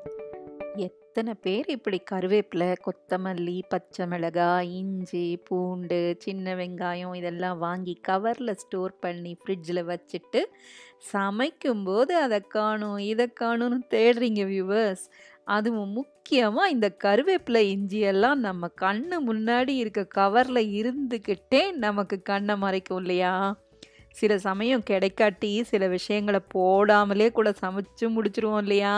எத்தனை பேர் இப்படி கருவேப்பிலை, கொத்தமல்லி, பச்சை மிளகாய், இஞ்சி, பூண்டு, சின்ன வெங்காயம் இதெல்லாம் வாங்கி கவர்ல ஸ்டோர் பண்ணி ஃப்ரிட்ஜில வச்சுட்டு, சமைக்கும்போது அத காணோம், இத காணோம்னு தேடுறீங்க வியூவர்ஸ். அதுவும் முக்கியமா இந்த கருவேப்பிலை, இஞ்சி எல்லாம் நம்ம கண்ணு முன்னாடி இருக்க கவர்ல இருந்துகிட்டே நமக்கு கண்ண மறைக்கும் இல்லையா? சில சமயம் கிடைக்காட்டி சில விஷயங்கள போடாமலே கூட சமைச்சு முடிச்சுருவோம் இல்லையா?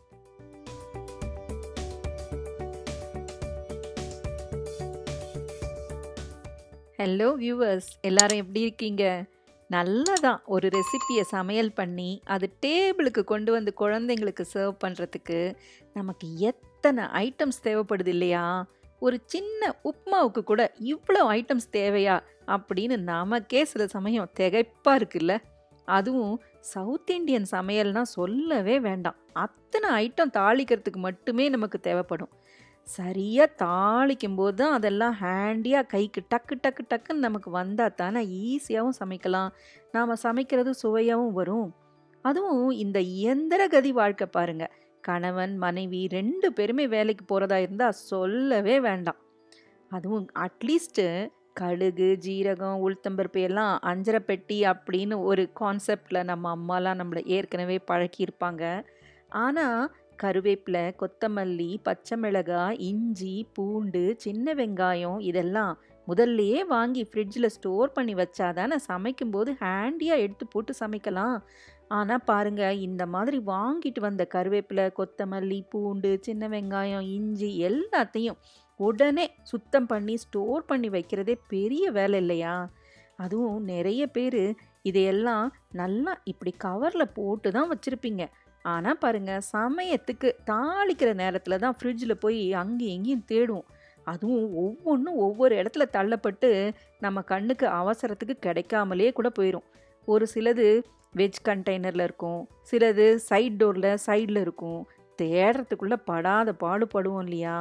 ஹலோ வியூவர்ஸ் எல்லாரும் எப்படி இருக்கீங்க? நல்லதான் ஒரு ரெசிபிய சமையல் பண்ணி, அது டேபிளுக்கு கொண்டு வந்து குழந்தைங்களுக்கு சர்வ் பண்றதுக்கு, நமக்கு எத்தன ஐட்டம்ஸ் தேவைப்படுது இல்லையா? ஒரு சின்ன உப்மாவுக்கு கூட இவ்ளோ ஐட்டம்ஸ் தேவையா? அப்படின்னு நமக்கே சில சமயம் திகைப்பா இருக்குல்ல? அதுவும் சவுத் இண்டியன் சமையல்னா சொல்லவே வேண்டாம். அத்தன ஐட்டம் தாளிக்கிறதுக்கு மட்டுமே நமக்கு தேவைப்படும். சரியா தாளிக்கும்போது தான் அதெல்லாம் ஹேண்டியா கைக்கு டக்கு டக்கு டக்குன்னு நமக்கு வந்தா தானே ஈஸியாவும் சமைக்கலாம். நாம சமைக்கிறது சுவையாவும் வரும். அதுவும் இந்த இயந்திர கதி வாழ்க்கை பாருங்க. கணவன், மனைவி 2 பேருமே வேலைக்கு போறதா இருந்தா சொல்லவே வேண்டாம். அதுவும் அட்லீஸ்ட் கடுகு, ஜீரகம், உளுத்தம்பருப்பு எல்லாம் அஞ்சர பெட்டி அப்படின்னு ஒரு கான்செப்ட்ல நம்ம அம்மாலாம் நம்மள ஏற்கனவே பழக்கியிருப்பாங்க. ஆனா கருவேப்பிலை, கொத்தமல்லி, பச்சை மிளகாய், இஞ்சி, பூண்டு, சின்ன வெங்காயம் இதெல்லாம் முதல்லயே வாங்கி ஃப்ரிட்ஜில ஸ்டோர் பண்ணி வச்சா தானே சமைக்கும்போது ஹேண்டியா எடுத்து போட்டு சமைக்கலாம். ஆனா பாருங்க இந்த மாதிரி வாங்கிட்டு வந்த கருவேப்பிலை, கொத்தமல்லி, பூண்டு, சின்ன வெங்காயம், இஞ்சி எல்லாத்தையும் உடனே சுத்தம் பண்ணி ஸ்டோர் பண்ணி வைக்கிறதே பெரிய வேலை இல்லையா? அதுவும் நெறைய பேரு இதையெல்லாம் நல்லா இப்படி கவர்ல போட்டு தான் வச்சிருப்பீங்க. ஆனா பாருங்க சமயத்துக்கு தாளிக்கிற நேரத்துல தான் ஃப்ரிட்ஜில போய் அங்கேயும் இங்கேயும் தேடுவோம். அதுவும் ஒவ்வொன்னும் ஒவ்வொரு இடத்துல தள்ளப்பட்டு நம்ம கண்ணுக்கு அவசரத்துக்கு கிடைக்காமலே கூட போயிரும். ஒரு சிலது வெஜ் கண்டெய்னர்ல இருக்கும். சிலது சைட் டோர்ல சைடுல இருக்கும். தேடுறதுக்குள்ள படாத பாடு படுவோம் இல்லையா?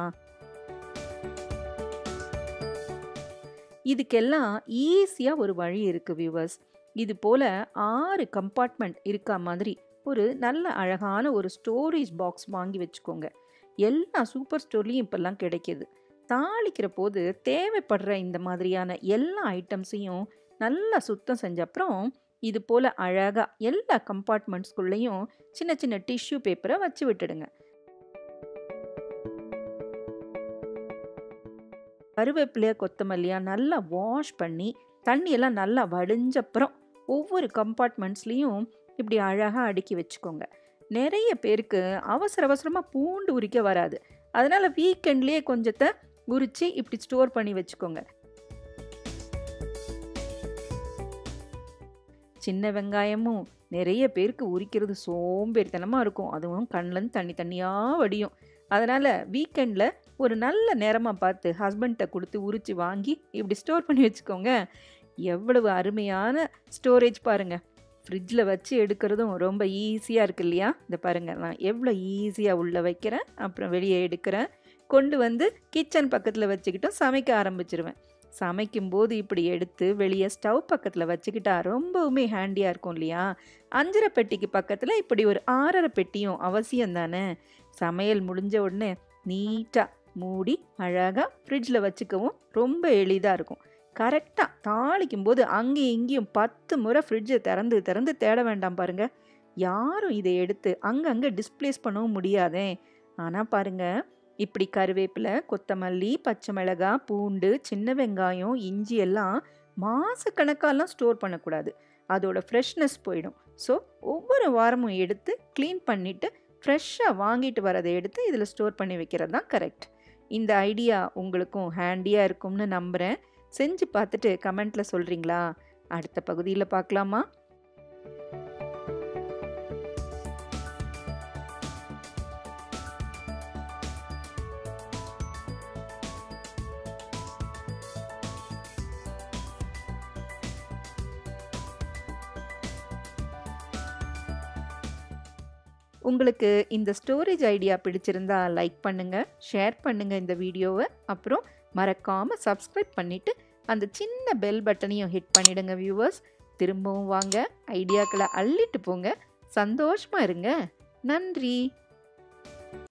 இதுக்கெல்லாம் ஈஸியா ஒரு வழி இருக்கு வியூவர்ஸ். இது போல 6 கம்பார்ட்மெண்ட் இருக்கா மாதிரி ஒரு நல்ல அழகான ஒரு ஸ்டோரேஜ் பாக்ஸ் வாங்கி வச்சுக்கோங்க. எல்லா சூப்பர் ஸ்டோர்லயும் இப்பல்லாம் கிடைக்குது. தாளிக்கிற போது தேவைப்படுற இந்த மாதிரியான எல்லா ஐட்டம்ஸையும் நல்லா சுத்தம் செஞ்ச அப்புறம், இது போல அழகா எல்லா கம்பார்ட்மெண்ட்ஸ்குள்ளயும் சின்ன சின்ன டிஷ்யூ பேப்பர வச்சு விட்டுடுங்க. கருவேப்பிலைய, கொத்தமல்லிய நல்லா வாஷ் பண்ணி, தண்ணியெல்லாம் நல்லா வடிஞ்சப்புறம் ஒவ்வொரு கம்பார்ட்மெண்ட்ஸ்லயும் இப்படி அழகா அடுக்கி வச்சுக்கோங்க. நெறைய பேருக்கு அவசர அவசரமா பூண்டு உரிக்க வராது. அதனால வீக்கெண்ட்லயே கொஞ்சத்த உரிச்சு இப்படி ஸ்டோர் பண்ணி வச்சுக்கோங்க. சின்ன வெங்காயமும் நெறைய பேருக்கு உரிக்கிறது சோம்பேறித்தனமா இருக்கும். அதுவும் கண்லருந்து தண்ணி தண்ணியா வடியும். அதனால வீக்கெண்ட்ல ஒரு நல்ல நேரமா பார்த்து ஹஸ்பண்ட்ட குடுத்து உரிச்சு வாங்கி இப்படி ஸ்டோர் பண்ணி வச்சுக்கோங்க. எவ்வளவு அருமையான ஸ்டோரேஜ் பாருங்க. ஃப்ரிட்ஜில வச்சு எடுக்கிறதும் ரொம்ப ஈஸியா இருக்கு இல்லையா? இத பாருங்க நான் எவ்வளோ ஈஸியா உள்ள வைக்கிறேன். அப்புறம் வெளிய எடுக்கிறேன். கொண்டு வந்து கிச்சன் பக்கத்துல வச்சுக்கிட்டும் சமைக்க ஆரம்பிச்சுருவேன். சமைக்கும்போது இப்படி எடுத்து வெளிய ஸ்டவ் பக்கத்துல வச்சுக்கிட்டா ரொம்பவுமே ஹேண்டியா இருக்கும் இல்லையா? அஞ்சர பெட்டிக்கு பக்கத்துல இப்படி ஒரு 6 பெட்டியும் அவசியம் தானே! சமையல் முடிஞ்ச உடனே நீட்டா மூடி அழகா ஃப்ரிட்ஜில வச்சுக்கவும் ரொம்ப எளிதா இருக்கும். கரெக்ட்டா தாளிக்கும்போது அங்கேயும் இங்கேயும் 10 முறை ஃப்ரிட்ஜ திறந்து திறந்து தேட வேண்டாம் பாருங்க. யாரும் இத எடுத்து அங்கங்க டிஸ்பிளேஸ் பண்ணவும் முடியாதே! ஆனா பாருங்க, இப்படி கருவேப்பிலை, கொத்தமல்லி, பச்சை மிளகாய், பூண்டு, சின்ன வெங்காயம், இஞ்சி எல்லாம் மாசக்கணக்காலாம் ஸ்டோர் பண்ணக்கூடாது. அதோட ஃப்ரெஷ்னஸ் போயிடும். ஸோ ஒவ்வொரு வாரமும் எடுத்து கிளீன் பண்ணிட்டு, ஃப்ரெஷ்ஷா வாங்கிட்டு வரத எடுத்து இதுல ஸ்டோர் பண்ணி வைக்கிறது தான் கரெக்ட். இந்த ஐடியா உங்களுக்கும் ஹேண்டியா இருக்கும்னு நம்புறேன். செஞ்சு பார்த்துட்டு கமெண்ட்ல சொல்றீங்களா? அடுத்த பகுதியில பார்க்கலாமா? உங்களுக்கு இந்த ஸ்டோரேஜ் ஐடியா பிடிச்சிருந்தா லைக் பண்ணுங்க, ஷேர் பண்ணுங்க இந்த வீடியோவ. அப்புறம் மறக்காம சப்ஸ்கிரைப் பண்ணிட்டு, அந்த சின்ன பெல் பட்டனையும் ஹிட் பண்ணிடுங்க வியூவர்ஸ். திரும்பவும் வாங்க, ஐடியாக்கள அள்ளிட்டு போங்க. சந்தோஷமா இருங்க. நன்றி.